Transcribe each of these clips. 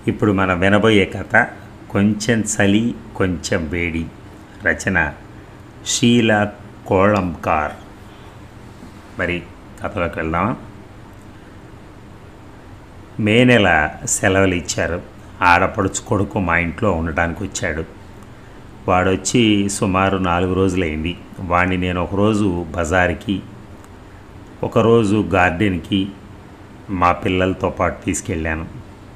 ఇప్పుడు మనం వినబోయే కథ కొంచెం చలి కొంచెం వేడి రచన షీలా కోళంకార్ మరి కథలోకి వెళ్దామా మే నెల సెలవులు ఇచ్చారు ఆడపడుచు కొడుకు మా ఇంట్లో ఉండడానికి వచ్చాడు వాడొచ్చి సుమారు నాలుగు రోజులైంది వాడిని నేను ఒకరోజు బజార్కి ఒకరోజు గార్డెన్కి మా పిల్లలతో పాటు తీసుకెళ్ళాను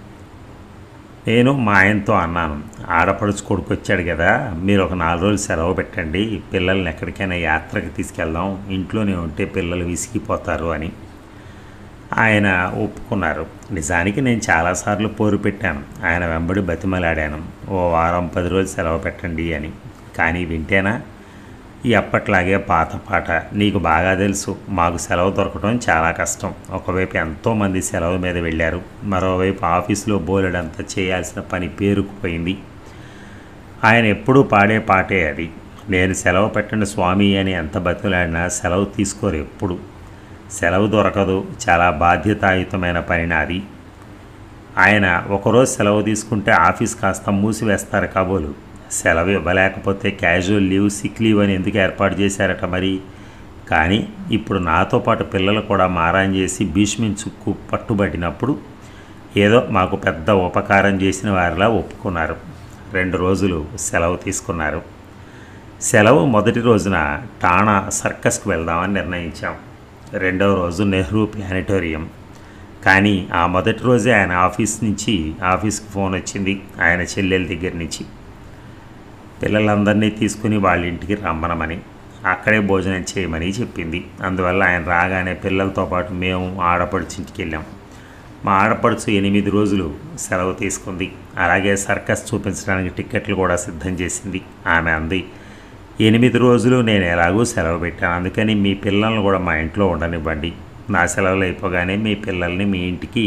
నేను మా ఆయనతో అన్నాను ఆడపడుచు కొడుకు వచ్చాడు కదా మీరు ఒక నాలుగు రోజులు సెలవు పెట్టండి పిల్లల్ని ఎక్కడికైనా యాత్రకి తీసుకెళ్దాం ఇంట్లోనే ఉంటే పిల్లలు విసిగిపోతారు అని ఆయన ఒప్పుకున్నారు నిజానికి నేను చాలాసార్లు పోరు పెట్టాను ఆయన వెంబడి బతిమలాడాను ఓ వారం పది రోజులు సెలవు పెట్టండి అని కానీ వింటేనా ఈ అప్పట్లాగే పాత పాట నీకు బాగా తెలుసు మాకు సెలవు దొరకడం చాలా కష్టం ఒకవైపు ఎంతోమంది సెలవు మీద వెళ్ళారు మరోవైపు ఆఫీసులో బోలెడంతా చేయాల్సిన పని పేరుకుపోయింది ఆయన ఎప్పుడూ పాడే పాటే అది నేను సెలవు పెట్టండి స్వామి అని ఎంత బతిలాడినా సెలవు తీసుకోరు ఎప్పుడు సెలవు దొరకదు చాలా బాధ్యతాయుతమైన పని నాది ఆయన ఒకరోజు సెలవు తీసుకుంటే ఆఫీస్ కాస్త మూసివేస్తారు కాబోలు సెలవు ఇవ్వలేకపోతే క్యాజువల్ లీవ్ సిక్ లీవ్ అని ఎందుకు ఏర్పాటు చేశారట మరి కానీ ఇప్పుడు నాతో పాటు పిల్లలు కూడా మారాన్ చేసి భీష్మించుకు పట్టుబడినప్పుడు ఏదో మాకు పెద్ద ఉపకారం చేసిన వారిలా ఒప్పుకున్నారు రెండు రోజులు సెలవు తీసుకున్నారు సెలవు మొదటి రోజున టాణా సర్కస్కి వెళ్దామని నిర్ణయించాం రెండవ రోజు నెహ్రూ ప్లానిటోరియం కానీ ఆ మొదటి రోజే ఆయన ఆఫీస్ నుంచి ఆఫీస్కి ఫోన్ వచ్చింది ఆయన చెల్లెల దగ్గర నుంచి పిల్లలందరినీ తీసుకుని వాళ్ళ ఇంటికి రమ్మనమని అక్కడే భోజనం చేయమని చెప్పింది అందువల్ల ఆయన రాగానే పిల్లలతో పాటు మేము ఆడపడుచు ఇంటికి వెళ్ళాం మా ఆడపడుచు ఎనిమిది రోజులు సెలవు తీసుకుంది అలాగే సర్కస్ చూపించడానికి టిక్కెట్లు కూడా సిద్ధం చేసింది ఆమె అంది ఎనిమిది రోజులు నేను ఎలాగూ సెలవు పెట్టాను అందుకని మీ పిల్లల్ని కూడా మా ఇంట్లో ఉండనివ్వండి నా సెలవులు అయిపోగానే మీ పిల్లల్ని మీ ఇంటికి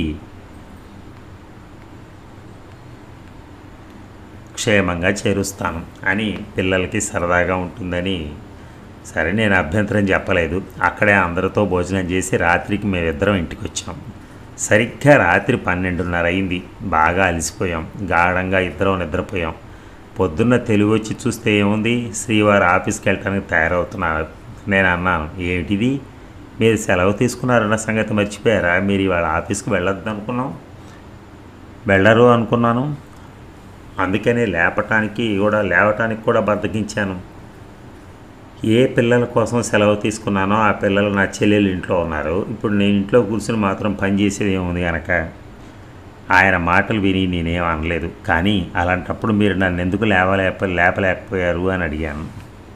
క్షేమంగా చేరుస్తాను అని పిల్లలకి సరదాగా ఉంటుందని సరే నేను అభ్యంతరం చెప్పలేదు అక్కడే అందరితో భోజనం చేసి రాత్రికి మేమిద్దరం ఇంటికి వచ్చాం సరిగ్గా రాత్రి పన్నెండున్నర అయింది బాగా అలసిపోయాం గాఢంగా ఇద్దరం నిద్రపోయాం పొద్దున్న తెలివి వచ్చి చూస్తే ఏముంది శ్రీవారి ఆఫీస్కి వెళ్ళటానికి తయారవుతున్నారు నేను అన్నాను ఏమిటిది మీరు సెలవు తీసుకున్నారన్న సంగతి మర్చిపోయారా మీరు ఇవాళ ఆఫీస్కి వెళ్ళొద్దు అనుకున్నాం వెళ్ళరు అనుకున్నాను అందుకనే లేపటానికి కూడా లేవటానికి కూడా బద్దకించాను ఏ పిల్లల కోసం సెలవు తీసుకున్నానో ఆ పిల్లలు నా చెల్లెలు ఇంట్లో ఉన్నారు ఇప్పుడు నేను ఇంట్లో కూర్చుని మాత్రం పని చేసేది ఏముంది కనుక ఆయన మాటలు విని నేనేం అనలేదు కానీ అలాంటప్పుడు మీరు నన్ను ఎందుకు లేవలేప లేపలేకపోయారు అని అడిగాను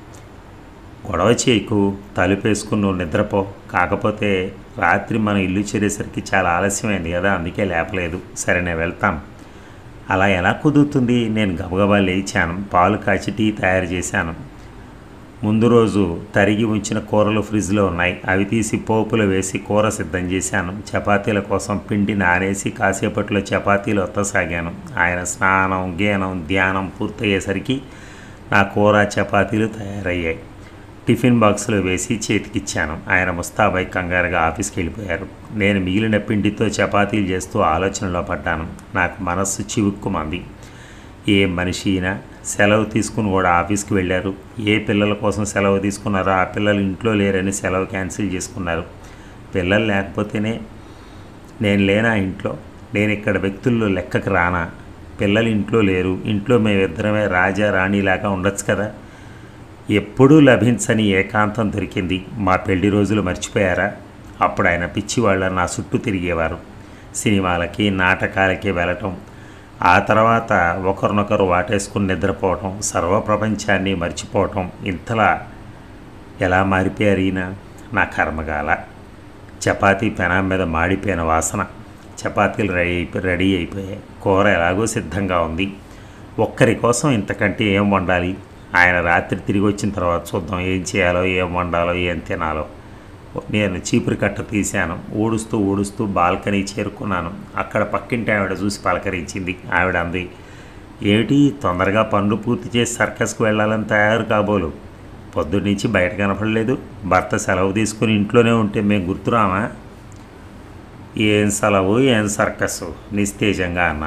గొడవ చేయకు తలుపేసుకుని నువ్వు నిద్రపో కాకపోతే రాత్రి మనం ఇల్లు చేరేసరికి చాలా ఆలస్యమైంది కదా అందుకే లేపలేదు సరే నేను వెళ్తాను అలా ఎలా కుదురుతుంది నేను గబగబా లేచాను పాలు కాచి టీ తయారు చేశాను ముందు రోజు తరిగి ఉంచిన కూరలు ఫ్రిడ్జ్లో ఉన్నాయి అవి తీసి పోపులో వేసి కూర సిద్ధం చేశాను చపాతీల కోసం పిండి నానేసి కాసేపట్లో చపాతీలు ఒత్తసాగాను ఆయన స్నానం గీనం ధ్యానం పూర్తయ్యేసరికి నా కూర చపాతీలు తయారయ్యాయి టిఫిన్ బాక్స్లో వేసి చేతికిచ్చాను ఆయన ముస్తాబై కంగారుగా ఆఫీస్కి వెళ్ళిపోయారు నేను మిగిలిన పిండితో చపాతీలు చేస్తూ ఆలోచనలో పడ్డాను నాకు మనస్సు చివుక్కుమంది ఏ మనిషి అయినా సెలవు తీసుకుని కూడా ఆఫీస్కి వెళ్ళారు ఏ పిల్లల కోసం సెలవు తీసుకున్నారో ఆ పిల్లలు ఇంట్లో లేరని సెలవు క్యాన్సిల్ చేసుకున్నారు పిల్లలు లేకపోతేనే నేను లేనా ఇంట్లో నేను ఇక్కడ వ్యక్తుల్లో లెక్కకు రానా పిల్లలు ఇంట్లో లేరు ఇంట్లో మేమిద్దరమే రాజా రాణిలాగా ఉండొచ్చు కదా ఎప్పుడూ లభించని ఏకాంతం దొరికింది మా పెళ్లి రోజులు మర్చిపోయారా అప్పుడు ఆయన పిచ్చివాళ్ళ నా చుట్టూ తిరిగేవారు సినిమాలకి నాటకాలకి వెళ్ళటం ఆ తర్వాత ఒకరినొకరు వాటేసుకుని నిద్రపోవటం సర్వప్రపంచాన్ని మర్చిపోవటం ఇంతలా ఎలా మారిపోయారు ఈయన నా కర్మగాల చపాతీ పెనం మీద మాడిపోయిన వాసన చపాతీలు రెడీ అయిపో రెడీ అయిపోయాయి కూర ఎలాగో సిద్ధంగా ఉంది ఒక్కరి కోసం ఇంతకంటే ఏం వండాలి ఆయన రాత్రి తిరిగి వచ్చిన తర్వాత చూద్దాం ఏం చేయాలో ఏం వండాలో ఏం తినాలో నేను చీపురు కట్ట తీశాను ఊడుస్తూ ఊడుస్తూ బాల్కనీ చేరుకున్నాను అక్కడ పక్కింటి ఆవిడ చూసి పలకరించింది ఆవిడ అంది ఏమిటి తొందరగా పనులు పూర్తి చేసి సర్కస్కి వెళ్ళాలని తయారు కాబోలు పొద్దున్నుంచి బయట కనపడలేదు భర్త సెలవు తీసుకుని ఇంట్లోనే ఉంటే మేము గుర్తురామా ఏం సెలవు ఏం సర్కస్ నిస్తేజంగా అన్నాను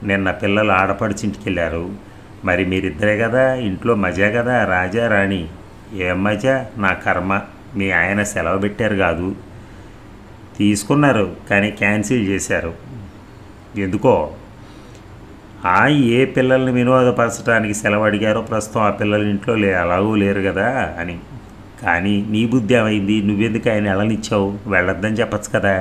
నిన్న పిల్లలు ఆడపడిచింటికి వెళ్ళారు మరి మీరిద్దరే కదా ఇంట్లో మజా కదా రాజా రాణి ఏం మజా నా కర్మ మీ ఆయన సెలవు పెట్టారు కాదు తీసుకున్నారు కానీ క్యాన్సిల్ చేశారు ఎందుకో ఆ ఏ పిల్లల్ని వినోదపరచడానికి సెలవు అడిగారో ప్రస్తుతం ఆ పిల్లలు ఇంట్లో లే అలాగూ లేరు కదా అని కానీ నీ బుద్ధి ఏమైంది నువ్వెందుకు ఆయన ఎలనిచ్చావు వెళ్ళొద్దని చెప్పచ్చు కదా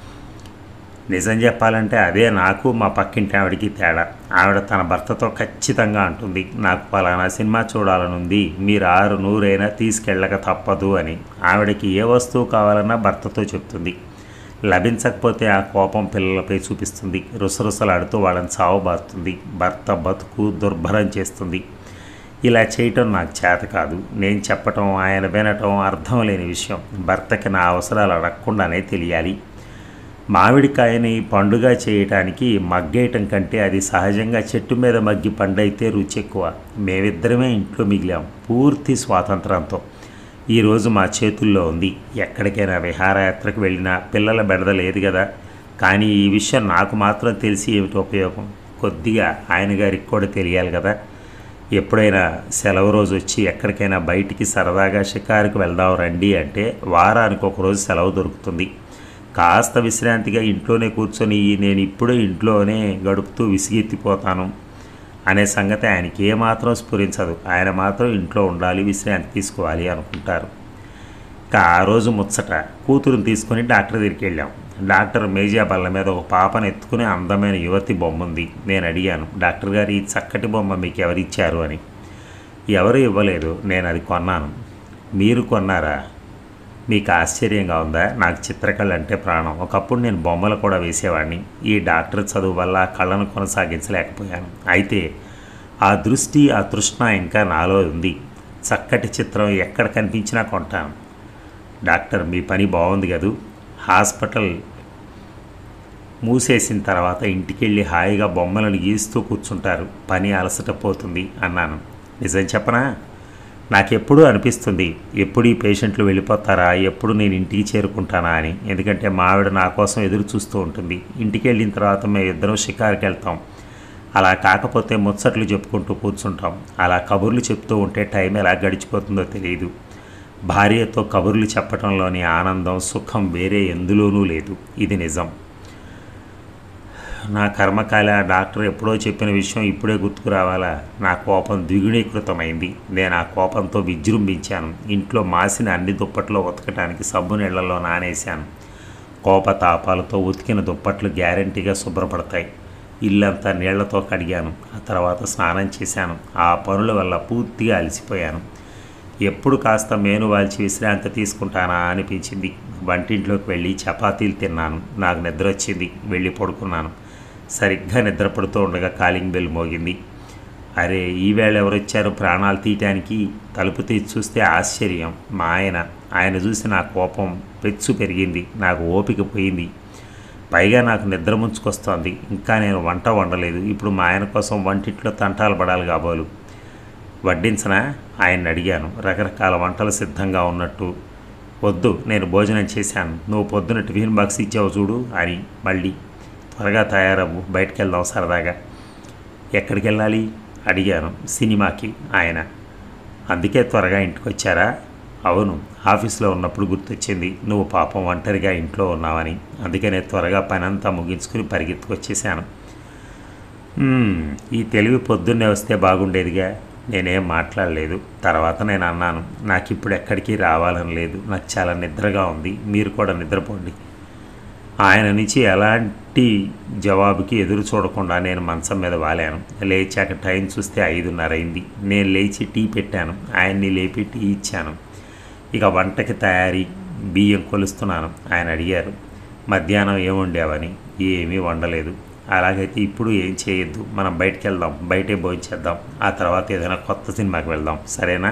నిజం చెప్పాలంటే అదే నాకు మా పక్కింటి ఆవిడకి తేడా ఆవిడ తన భర్తతో ఖచ్చితంగా అంటుంది నాకు పలానా సినిమా చూడాలనుంది మీరు ఆరు నూరైనా తీసుకెళ్ళక తప్పదు అని ఆవిడకి ఏ వస్తువు కావాలన్నా భర్తతో చెప్తుంది లభించకపోతే ఆ కోపం పిల్లలపై చూపిస్తుంది రుసరుసలాడుతూ వాళ్ళని చావబారుతుంది భర్త బతుకు దుర్భరం చేస్తుంది ఇలా చేయటం నాకు చేత కాదు నేను చెప్పటం ఆయన వినటం అర్థం లేని విషయం భర్తకి నా అవసరాలు అడగకుండానే తెలియాలి మామిడికాయని పండుగ చేయటానికి మగ్గేయటం కంటే అది సహజంగా చెట్టు మీద మగ్గి పండైతే రుచి ఎక్కువ మేమిద్దరమే ఇంట్లో మిగిలాం పూర్తి స్వాతంత్రంతో ఈరోజు మా చేతుల్లో ఉంది ఎక్కడికైనా విహారయాత్రకు వెళ్ళినా పిల్లల బెడద లేదు కదా కానీ ఈ విషయం నాకు మాత్రం తెలిసి ఏమిటి ఉపయోగం కొద్దిగా ఆయన గారికి కూడా తెలియాలి కదా ఎప్పుడైనా సెలవు రోజు వచ్చి ఎక్కడికైనా బయటికి సరదాగా షికారుకు వెళ్దాం రండి అంటే వారానికి ఒక రోజు సెలవు దొరుకుతుంది కాస్త విశ్రాంతిగా ఇంట్లోనే కూర్చొని నేను ఇప్పుడే ఇంట్లోనే గడుపుతూ విసిగెత్తిపోతాను అనే సంగతి ఆయనకి ఏమాత్రం స్ఫురించదు ఆయన మాత్రం ఇంట్లో ఉండాలి విశ్రాంతి తీసుకోవాలి అనుకుంటారు ఇంకా ఆ రోజు ముచ్చట కూతురుని తీసుకొని డాక్టర్ దగ్గరికి వెళ్ళాం డాక్టర్ మేజా బల్ల మీద ఒక పాపను ఎత్తుకుని అందమైన యువతి బొమ్మ ఉంది నేను అడిగాను డాక్టర్ గారు ఈ చక్కటి బొమ్మ మీకు ఎవరు ఇచ్చారు అని ఎవరు ఇవ్వలేదు నేను అది కొన్నాను మీరు కొన్నారా మీకు ఆశ్చర్యంగా ఉందా నాకు చిత్రకళ అంటే ప్రాణం ఒకప్పుడు నేను బొమ్మలు కూడా వేసేవాడిని ఈ డాక్టర్ చదువు వల్ల ఆ కళను కొనసాగించలేకపోయాను అయితే ఆ దృష్టి ఆ తృష్ణ ఇంకా నాలో ఉంది చక్కటి చిత్రం ఎక్కడ కనిపించినా కొంటాను డాక్టర్ మీ పని బాగుంది కదూ హాస్పిటల్ మూసేసిన తర్వాత ఇంటికి వెళ్ళి హాయిగా బొమ్మలను గీస్తూ కూర్చుంటారు పని అలసట పోతుంది అన్నాను నిజం చెప్పనా నాకెప్పుడూ అనిపిస్తుంది ఎప్పుడు ఈ పేషెంట్లు వెళ్ళిపోతారా ఎప్పుడు నేను ఇంటికి చేరుకుంటానా అని ఎందుకంటే మా ఆవిడ నా కోసం ఎదురు చూస్తూ ఉంటుంది ఇంటికి వెళ్ళిన తర్వాత మేము ఇద్దరం షికారుకి వెళ్తాం అలా కాకపోతే ముచ్చట్లు చెప్పుకుంటూ కూర్చుంటాం అలా కబుర్లు చెప్తూ ఉంటే టైం ఎలా గడిచిపోతుందో తెలియదు భార్యతో కబుర్లు చెప్పటంలోని ఆనందం సుఖం వేరే ఎందులోనూ లేదు ఇది నిజం నా కర్మకాల డాక్టర్ ఎప్పుడో చెప్పిన విషయం ఇప్పుడే గుర్తుకు రావాలా నా కోపం ద్విగుణీకృతమైంది నేను ఆ కోపంతో విజృంభించాను ఇంట్లో మాసిన అన్ని దుప్పట్లో ఉతకటానికి సబ్బు నీళ్లలో నానేశాను కోపతాపాలతో ఉతికిన దుప్పట్లు గ్యారంటీగా శుభ్రపడతాయి ఇల్లంతా నీళ్లతో కడిగాను ఆ తర్వాత స్నానం చేశాను ఆ పనుల వల్ల పూర్తిగా అలసిపోయాను ఎప్పుడు కాస్త మేను వాల్చి విశ్రాంతి తీసుకుంటానా అనిపించింది వంటింట్లోకి వెళ్ళి చపాతీలు తిన్నాను నాకు నిద్ర వచ్చింది వెళ్ళి పడుకున్నాను సరిగ్గా నిద్రపడుతూ ఉండగా కాలింగ్ బెల్ మోగింది అరే ఈవేళ ఎవరొచ్చారు ప్రాణాలు తీయటానికి తలుపు తీసి చూస్తే ఆశ్చర్యం మా ఆయన ఆయన చూసి నా కోపం పెచ్చు పెరిగింది నాకు ఓపిక పోయింది పైగా నాకు నిద్ర ముంచుకొస్తోంది ఇంకా నేను వంట వండలేదు ఇప్పుడు మా ఆయన కోసం వంటింట్లో తంటాలు పడాలి కాబోలు వడ్డించనా ఆయన్ని అడిగాను రకరకాల వంటలు సిద్ధంగా ఉన్నట్టు వద్దు నేను భోజనం చేశాను నువ్వు పొద్దున టిఫిన్ బాక్స్ ఇచ్చావు చూడు అని మళ్ళీ త్వరగా తయారవ్వు బయటికి వెళ్దాం సరదాగా ఎక్కడికి వెళ్ళాలి అడిగాను సినిమాకి ఆయన అందుకే త్వరగా ఇంటికి వచ్చారా అవును ఆఫీస్లో ఉన్నప్పుడు గుర్తొచ్చింది నువ్వు పాపం ఒంటరిగా ఇంట్లో ఉన్నావని అందుకనే త్వరగా పనంతా ముగించుకుని పరిగెత్తుకొచ్చేసాను "మ్మ్, ఈ తెలివి పొద్దున్నే వస్తే బాగుండేదిగా నేనేం మాట్లాడలేదు తర్వాత నేను అన్నాను నాకు ఇప్పుడు ఎక్కడికి రావాలని లేదు నాకు చాలా నిద్రగా ఉంది మీరు కూడా నిద్రపోండి ఆయన నుంచి ఎలాంటి జవాబుకి ఎదురు చూడకుండా నేను మంచం మీద వాలాను లేచాక టైం చూస్తే ఐదున్నర అయింది నేను లేచి టీ పెట్టాను ఆయన్ని లేపి టీ ఇచ్చాను ఇక వంటకి తయారీ బియ్యం కొలుస్తున్నాను ఆయన అడిగారు మధ్యాహ్నం ఏం వండావని ఏమీ వండలేదు అలాగైతే ఇప్పుడు ఏం చేయొద్దు మనం బయటికి వెళ్దాం బయటే భోంచేద్దాం ఆ తర్వాత ఏదైనా కొత్త సినిమాకి వెళ్దాం సరేనా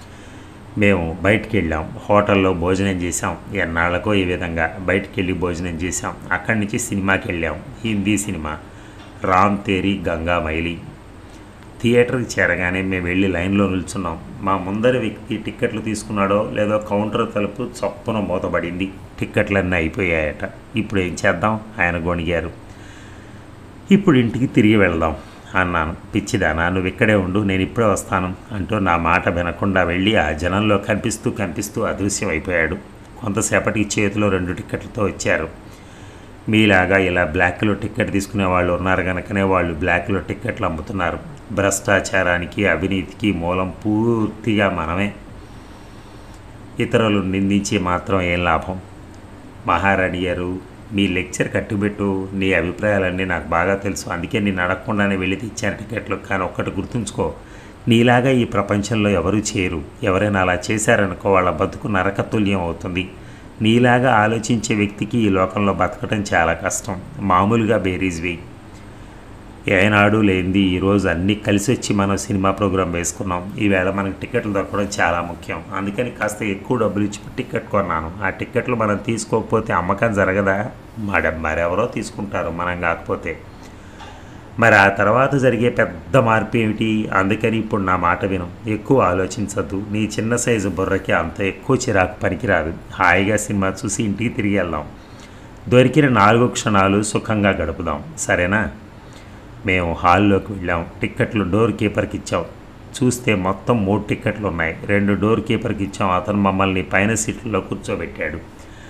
మేము బయటికి వెళ్ళాం హోటల్లో భోజనం చేసాం ఎన్నాళ్ళకో ఈ విధంగా బయటికి వెళ్ళి భోజనం చేసాం అక్కడి నుంచి సినిమాకి వెళ్ళాం హిందీ సినిమా రామ్ తేరీ గంగా మైలి థియేటర్కి చేరగానే మేము వెళ్ళి లైన్లో నిల్చున్నాం మా ముందరి వ్యక్తి టిక్కెట్లు తీసుకున్నాడో లేదో కౌంటర్ తలుపు చప్పున మూతబడింది టిక్కెట్లన్నీ అయిపోయాయట ఇప్పుడు ఏం చేద్దాం ఆయన గొణిగారు ఇప్పుడు ఇంటికి తిరిగి వెళ్దాం అన్నాను పిచ్చిదానా నువ్వు ఇక్కడే ఉండు నేను ఇప్పుడే వస్తాను అంటూ నా మాట వినకుండా వెళ్ళి ఆ జనంలో కనిపిస్తూ కనిపిస్తూ అదృశ్యం అయిపోయాడు కొంతసేపటికి చేతిలో రెండు టిక్కెట్లతో వచ్చారు మీలాగా ఇలా బ్లాక్లో టిక్కెట్ తీసుకునే వాళ్ళు ఉన్నారు కనుకనే వాళ్ళు బ్లాక్లో టిక్కెట్లు అమ్ముతున్నారు భ్రష్టాచారానికి అవినీతికి మూలం పూర్తిగా మనమే ఇతరులు నిందించి మాత్రం ఏం లాభం మహారాణి గారు మీ లెక్చర్ కట్టుబెట్టు నీ అభిప్రాయాలన్నీ నాకు బాగా తెలుసు అందుకే నేను అడగకుండానే వెళ్ళి తెచ్చాను టికెట్లు కానీ ఒక్కటి గుర్తుంచుకో నీలాగా ఈ ప్రపంచంలో ఎవరూ చేయరు ఎవరైనా అలా చేశారనుకో వాళ్ళ బతుకు నరకతుల్యం అవుతుంది నీలాగా ఆలోచించే వ్యక్తికి ఈ లోకంలో బతకడం చాలా కష్టం మామూలుగా బేరీజ్ వేయి ఏనాడు లేనిది ఈరోజు అన్నీ కలిసి వచ్చి మనం సినిమా ప్రోగ్రాం వేసుకున్నాం ఈవేళ మనకి టికెట్లు దొరకడం చాలా ముఖ్యం అందుకని కాస్త ఎక్కువ డబ్బులు ఇచ్చి టికెట్ కొన్నాను ఆ టికెట్లు మనం తీసుకోకపోతే అమ్మకం జరగదా మడ మరెవరో తీసుకుంటారు మనం కాకపోతే మరి ఆ తర్వాత జరిగే పెద్ద మార్పు ఏమిటి అందుకని ఇప్పుడు నా మాట విను ఎక్కువ ఆలోచించద్దు నీ చిన్న సైజు బుర్రకి అంత ఎక్కువ చిరాకు పనికిరాదు హాయిగా సినిమా చూసి ఇంటికి తిరిగి వెళ్దాం దొరికిన నాలుగు క్షణాలు సుఖంగా గడుపుదాం సరేనా మేము హాల్లోకి వెళ్ళాం టిక్కెట్లు డోర్ కీపర్కి ఇచ్చాం చూస్తే మొత్తం మూడు టిక్కెట్లు ఉన్నాయి రెండు డోర్ కీపర్కి ఇచ్చాం అతను మమ్మల్ని పైన సీట్లలో కూర్చోబెట్టాడు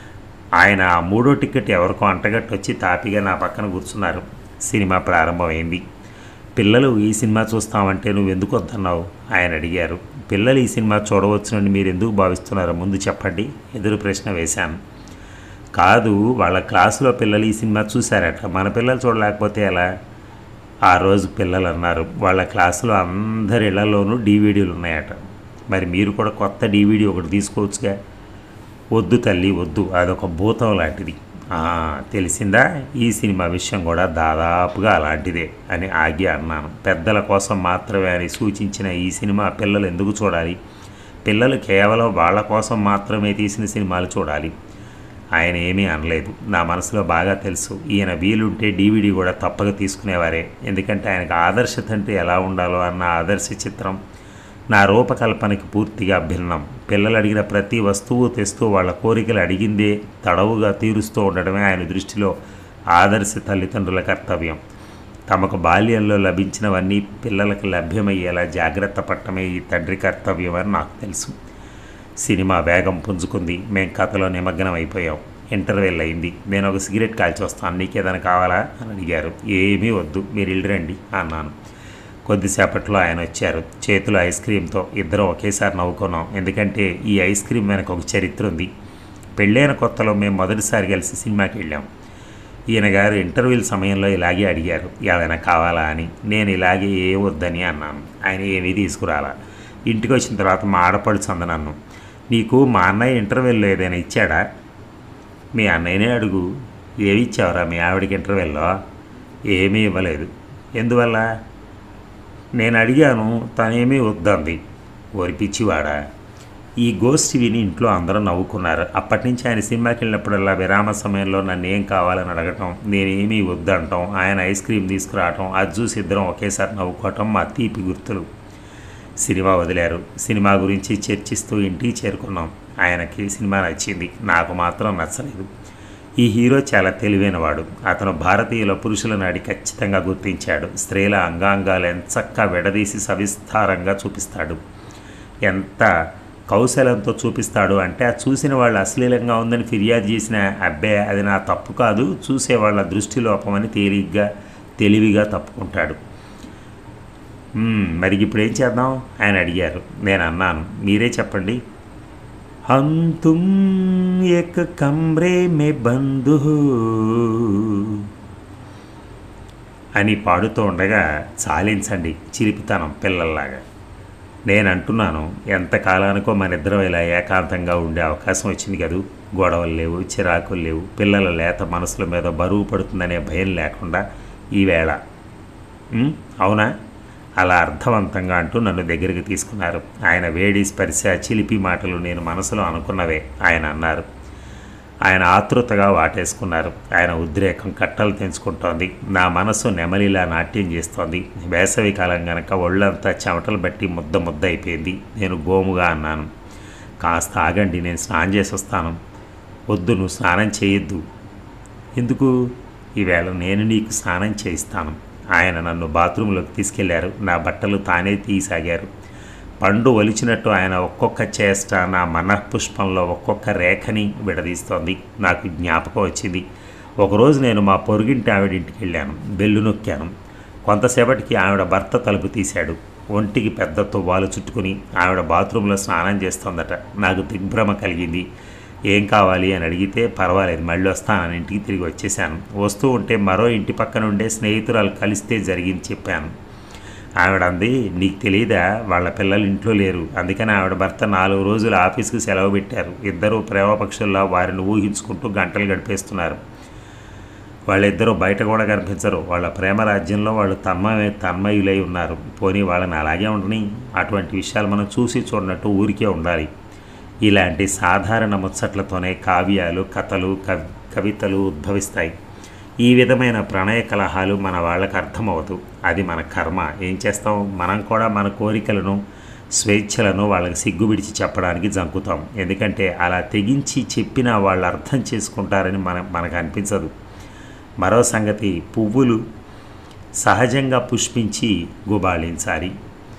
ఆయన ఆ మూడో టికెట్ ఎవరికో అంటగట్టు వచ్చి తాపిగా నా పక్కన కూర్చున్నారు సినిమా ప్రారంభమైంది పిల్లలు ఈ సినిమా చూస్తామంటే నువ్వు ఎందుకు వద్దన్నావు ఆయన అడిగారు పిల్లలు ఈ సినిమా చూడవచ్చునని మీరు ఎందుకు భావిస్తున్నారో ముందు చెప్పండి ఎదురు ప్రశ్న వేశాను కాదు వాళ్ళ క్లాసులో పిల్లలు ఈ సినిమా చూశారట మన పిల్లలు చూడలేకపోతే ఎలా ఆ రోజు పిల్లలు అన్నారు వాళ్ళ క్లాసులో అందరి ఇళ్లలోనూ డీవీడీలు ఉన్నాయట మరి మీరు కూడా కొత్త డీవీడీ ఒకటి తీసుకోవచ్చుగా వద్దు తల్లి వద్దు అదొక భూతం లాంటిది "ఆ, తెలిసిందా ఈ సినిమా విషయం కూడా దాదాపుగా అలాంటిదే అని ఆగి అన్నాను పెద్దల కోసం మాత్రమే అని సూచించిన ఈ సినిమా పిల్లలు ఎందుకు చూడాలి పిల్లలు కేవలం వాళ్ళ కోసం మాత్రమే తీసిన సినిమాలు చూడాలి ఆయన ఏమీ అనలేదు నా మనసులో బాగా తెలుసు ఈయన వీలుంటే డీవీడీ కూడా తప్పక తీసుకునేవారే ఎందుకంటే ఆయనకు ఆదర్శత అంటే ఎలా ఉండాలో అన్న ఆదర్శ చిత్రం నా రూపకల్పనకి పూర్తిగా భిన్నం పిల్లలు అడిగిన ప్రతి వస్తువు తెస్తూ వాళ్ళ కోరికలు అడిగిందే తడవుగా తీరుస్తూ ఉండడమే ఆయన దృష్టిలో ఆదర్శ తల్లిదండ్రుల కర్తవ్యం తమకు బాల్యంలో లభించినవన్నీ పిల్లలకు లభ్యమయ్యేలా జాగ్రత్త పట్టమే ఈ తండ్రి కర్తవ్యం అని నాకు తెలుసు సినిమా వేగం పుంజుకుంది మేం కథలో నిమగ్నం అయిపోయాం ఇంటర్వెల్ అయింది నేను ఒక సిగరెట్ కాల్చి వస్తాను నీకేదైనా కావాలా అని అడిగారు ఏమీ వద్దు మీరు ఇల్లు రండి అన్నాను కొద్దిసేపట్లో ఆయన వచ్చారు చేతిలో ఐస్ క్రీమ్తో ఇద్దరం ఒకేసారి నవ్వుకున్నాం ఎందుకంటే ఈ ఐస్ క్రీమ్ వెనక ఒక చరిత్ర ఉంది పెళ్ళైన కొత్తలో మేము మొదటిసారి కలిసి సినిమాకి వెళ్ళాం ఈయన గారు ఇంటర్వ్యూల సమయంలో ఇలాగే అడిగారు ఏదైనా కావాలా అని నేను ఇలాగే ఏ వద్దని అన్నాను ఆయన ఏమీ తీసుకురాలా ఇంటికి వచ్చిన తర్వాత మా ఆడపడుచు అంది నన్ను నీకు మా అన్నయ్య ఇంటర్వ్యూలో ఏదైనా ఇచ్చాడా మీ అన్నయ్యనే అడుగు ఏమి ఇచ్చావురా మీ ఆవిడకి ఇంటర్వ్యూలో ఏమీ ఇవ్వలేదు ఎందువల్ల నేను అడిగాను తనేమీ వద్దంది ఓరి పిచ్చివాడా ఈ గోష్ఠి విని ఇంట్లో అందరూ నవ్వుకున్నారు అప్పటి నుంచి ఆయన సినిమాకి వెళ్ళినప్పుడల్లా విరామ సమయంలో నన్ను ఏం కావాలని అడగటం నేనేమీ వద్దంటాం ఆయన ఐస్ క్రీమ్ తీసుకురావటం అది చూసి ఇద్దరం ఒకేసారి నవ్వుకోవటం మా తీపి గుర్తులు సినిమా వదిలారు సినిమా గురించి చర్చిస్తూ ఇంటికి చేరుకున్నాం ఆయనకి సినిమా నచ్చింది నాకు మాత్రం నచ్చలేదు ఈ హీరో చాలా తెలివైనవాడు అతను భారతీయుల పురుషుల నాడి ఖచ్చితంగా గుర్తించాడు స్త్రీల అంగాంగాలు ఎంచక్కా విడదీసి సవిస్తారంగా చూపిస్తాడు ఎంత కౌశలంతో చూపిస్తాడు అంటే ఆ చూసిన వాళ్ళు అశ్లీలంగా ఉందని ఫిర్యాదు చేసిన అబ్బే అది నా తప్పు కాదు చూసే వాళ్ళ దృష్టి లోపమని తేలిగ్గా తెలివిగా తప్పుకుంటాడు "మ్మ్, మరి ఇప్పుడు ఏం చేద్దాం ఆయన అడిగారు నేను అన్నాను మీరే చెప్పండి హమ్ తుమ్ ఏక్ కమ్రే మే బంధు అని పాడుతూ ఉండగా చాలించండి చిలిపితనం పిల్లల్లాగా నేను అంటున్నాను ఎంత కాలానికో మన ఇద్దరం ఇలా ఏకాంతంగా ఉండే అవకాశం వచ్చింది కదూ గొడవలు లేవు చిరాకులు లేవు పిల్లల లేత మనసుల మీద బరువు పడుతుందనే భయం లేకుండా ఈవేళ "ఉమ్, అవునా అలా అర్థవంతంగా అంటూ నన్ను దగ్గరికి తీసుకున్నారు ఆయన వేడి స్పర్శ చిలిపి మాటలు నేను మనసులో అనుకున్నవే ఆయన అన్నారు ఆయన ఆతృతగా వాటేసుకున్నారు ఆయన ఉద్రేకం కట్టలు తెంచుకుంటోంది నా మనసు నెమలిలా నాట్యం చేస్తోంది వేసవి కాలం గనక ఒళ్ళంతా చెమటలు బట్టి ముద్ద ముద్ద అయిపోయింది నేను గోముగా అన్నాను కాస్త ఆగండి నేను స్నానం చేసి వస్తాను వద్దు నువ్వు స్నానం చేయొద్దు ఎందుకు ఈవేళ నేను నీకు స్నానం చేయిస్తాను ఆయన నన్ను బాత్రూంలోకి తీసుకెళ్లారు నా బట్టలు తానే తీసాగారు పండు ఒలిచినట్టు ఆయన ఒక్కొక్క చేష్ట నా మనఃపుష్పంలో ఒక్కొక్క రేఖని విడదీస్తోంది నాకు జ్ఞాపకం వచ్చింది ఒకరోజు నేను మా పొరుగింటి ఆవిడ ఇంటికి వెళ్ళాను బెల్లు నొక్కాను కొంతసేపటికి ఆవిడ భర్త తలుపు తీశాడు ఒంటికి పెద్ద తువ్వాలు చుట్టుకుని ఆవిడ బాత్రూంలో స్నానం చేస్తోందట నాకు దిగ్భ్రమ కలిగింది ఏం కావాలి అని అడిగితే పర్వాలేదు మళ్ళీ వస్తానని ఇంటికి తిరిగి వచ్చేసాను వస్తూ ఉంటే మరో ఇంటి పక్కన ఉండే స్నేహితురాలు కలిస్తే జరిగింది చెప్పాను ఆవిడ అంది నీకు తెలియదా వాళ్ళ పిల్లలు ఇంట్లో లేరు అందుకని ఆవిడ భర్త నాలుగు రోజులు ఆఫీస్కి సెలవు పెట్టారు ఇద్దరు ప్రేమపక్షుల్లా వారిని ఊహించుకుంటూ గంటలు గడిపేస్తున్నారు వాళ్ళిద్దరూ బయట కూడా కనిపించరు వాళ్ళ ప్రేమ రాజ్యంలో వాళ్ళు తన్మయ తన్మయులై ఉన్నారు పోనీ వాళ్ళని అలాగే ఉండని అటువంటి విషయాలు మనం చూసి చూడనట్టు ఊరికే ఉండాలి ఇలాంటి సాధారణ ముచ్చట్లతోనే కావ్యాలు కథలు కవి కవితలు ఉద్భవిస్తాయి ఈ విధమైన ప్రణయ కలహాలు మన వాళ్ళకి అర్థమవదు అది మన కర్మ ఏం చేస్తాం మనం కూడా మన కోరికలను స్వేచ్ఛలను వాళ్ళకి సిగ్గు విడిచి చెప్పడానికి జంకుతాం ఎందుకంటే అలా తెగించి చెప్పినా వాళ్ళు అర్థం చేసుకుంటారని మన మనకు అనిపించదు మరో సంగతి పువ్వులు సహజంగా పుష్పించి గుబాళించాలి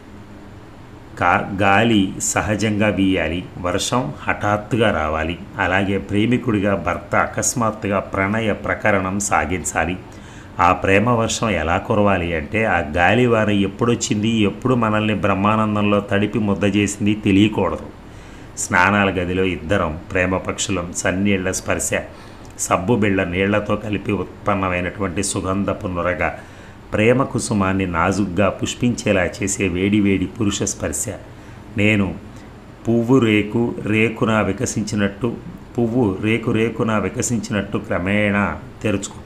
కా గాలి సహజంగా వీయాలి వర్షం హఠాత్తుగా రావాలి అలాగే ప్రేమికుడిగా భర్త అకస్మాత్తుగా ప్రణయ ప్రకరణం సాగించాలి ఆ ప్రేమ వర్షం ఎలా కురవాలి అంటే ఆ గాలి వారం ఎప్పుడొచ్చింది ఎప్పుడు మనల్ని బ్రహ్మానందంలో తడిపి ముద్ద చేసింది తెలియకూడదు స్నానాల గదిలో ఇద్దరం ప్రేమ పక్షులం సన్నీళ్ల స్పర్శ సబ్బు బిళ్ళ నీళ్లతో కలిపి ఉత్పన్నమైనటువంటి సుగంధపు నురగ ప్రేమ కుసుమాన్ని నాజుగ్గా పుష్పించేలా చేసే వేడి వేడి పురుష స్పర్శ నేను పువ్వు రేకు రేకున వికసించినట్టు పువ్వు రేకు రేకున వికసించినట్టు క్రమేణా తెరుచుకు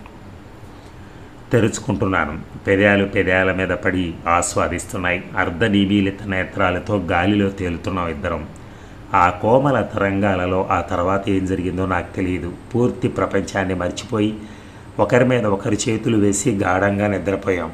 తెరుచుకుంటున్నాను పెదాలు పెదాల మీద పడి ఆస్వాదిస్తున్నాయి అర్ధనిమీలిత నేత్రాలతో గాలిలో తేలుతున్నాం ఇద్దరం ఆ కోమల తరంగాలలో ఆ తర్వాత ఏం జరిగిందో నాకు తెలియదు పూర్తి ప్రపంచాన్ని మర్చిపోయి ఒకరి మీద ఒకరి చేతులు వేసి గాఢంగా నిద్రపోయాం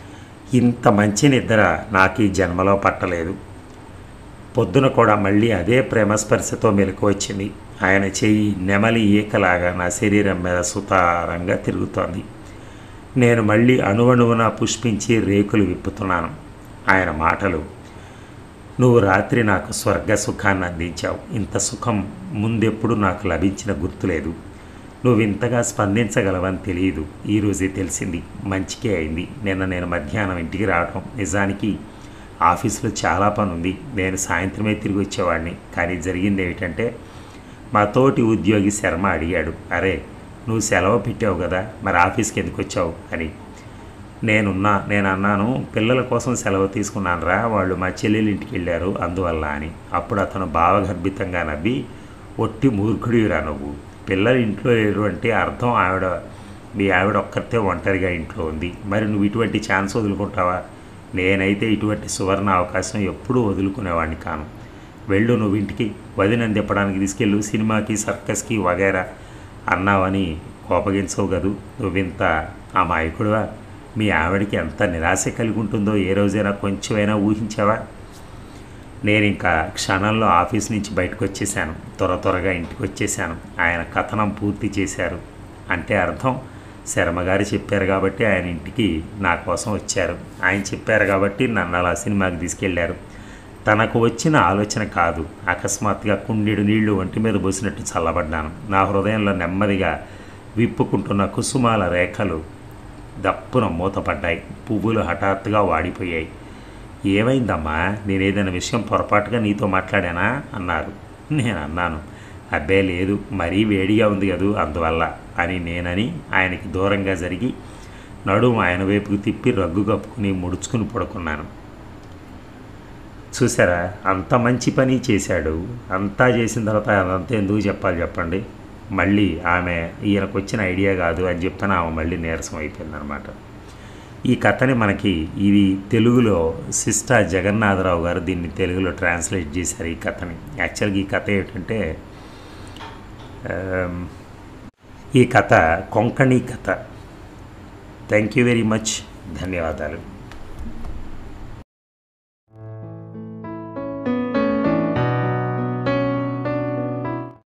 ఇంత మంచి నిద్ర నాకు ఈ జన్మలో పట్టలేదు పొద్దున కూడా మళ్ళీ అదే ప్రేమస్పర్శతో మెలకు వచ్చింది ఆయన చెయ్యి నెమలి ఈకలాగా నా శరీరం మీద సుతారంగా తిరుగుతోంది నేను మళ్ళీ అణువణువున పుష్పించి రేకులు విప్పుతున్నాను ఆయన మాటలు నువ్వు రాత్రి నాకు స్వర్గ సుఖాన్ని అందించావు ఇంత సుఖం ముందెప్పుడు నాకు లభించిన గుర్తులేదు నువ్వు ఇంతగా స్పందించగలవని తెలియదు ఈరోజే తెలిసింది మంచికే అయింది నిన్న నేను మధ్యాహ్నం ఇంటికి రావడం నిజానికి ఆఫీసులో చాలా పని ఉంది నేను సాయంత్రమే తిరిగి వచ్చేవాడిని కానీ జరిగింది ఏమిటంటే మా తోటి ఉద్యోగి శర్మ అడిగాడు అరే నువ్వు సెలవు పెట్టావు కదా మరి ఆఫీస్కి ఎందుకు వచ్చావు అని నేనున్నా నేను అన్నాను పిల్లల కోసం సెలవు తీసుకున్నాను రా వాళ్ళు మా చెల్లెలు ఇంటికి వెళ్ళారు అందువల్ల అని అప్పుడు అతను భావగర్భితంగా నవ్వి ఒట్టి మూర్ఖుడివిరా నువ్వు పిల్లలు ఇంట్లో లేరు అంటే అర్థం ఆవిడ మీ ఆవిడ ఒక్కరితే ఒంటరిగా ఇంట్లో ఉంది మరి నువ్వు ఇటువంటి ఛాన్స్ వదులుకుంటావా నేనైతే ఇటువంటి సువర్ణ అవకాశం ఎప్పుడూ వదులుకునేవాడిని కాను వెళ్ళు నువ్వు ఇంటికి వదినని తిప్పడానికి తీసుకెళ్ళు సినిమాకి సర్కస్కి వగైరా అన్నావని కోపగించవు కదూ నువ్వింత అమాయకుడువా మీ ఆవిడకి ఎంత నిరాశ కలిగి ఉంటుందో ఏ రోజైనా కొంచెమైనా ఊహించావా నేను ఇంకా క్షణంలో ఆఫీస్ నుంచి బయటకు వచ్చేసాను త్వర త్వరగా ఇంటికి వచ్చేసాను ఆయన కథనం పూర్తి చేశారు అంటే అర్థం శర్మగారు చెప్పారు కాబట్టి ఆయన ఇంటికి నా కోసం వచ్చారు ఆయన చెప్పారు కాబట్టి నన్ను అలా సినిమాకి తీసుకెళ్లారు తనకు వచ్చిన ఆలోచన కాదు అకస్మాత్తుగా కుండీడు నీళ్లు ఒంటి మీద పోసినట్టు చల్లబడ్డాను నా హృదయంలో నెమ్మదిగా విప్పుకుంటున్న కుసుమాల రేఖలు దప్పున మూతపడ్డాయి పువ్వులు హఠాత్తుగా వాడిపోయాయి ఏమైందమ్మా నేను ఏదైనా విషయం పొరపాటుగా నీతో మాట్లాడానా అన్నారు నేను అన్నాను అబ్బే లేదు మరీ వేడిగా ఉంది కదూ అందువల్ల అని నేనని ఆయనకి దూరంగా జరిగి నడుము ఆయన వైపుకు తిప్పి రగ్గు కప్పుకుని ముడుచుకుని పడుకున్నాను చూసారా అంత మంచి పని చేశాడు అంతా చేసిన తర్వాత అదంతా ఎందుకు చెప్పాలి చెప్పండి మళ్ళీ ఆమె ఈయనకు వచ్చిన ఐడియా కాదు అని చెప్పని ఆమె మళ్ళీ నీరసం అయిపోయిందనమాట ఈ కథని మనకి ఇది తెలుగులో సిస్టా జగన్నాథరావు గారు దీన్ని తెలుగులో ట్రాన్స్లేట్ చేశారు ఈ కథని యాక్చువల్గా ఈ కథ ఏంటంటే ఆమ్, ఈ కథ కొంకణి కథ థ్యాంక్ యూ వెరీ మచ్ ధన్యవాదాలు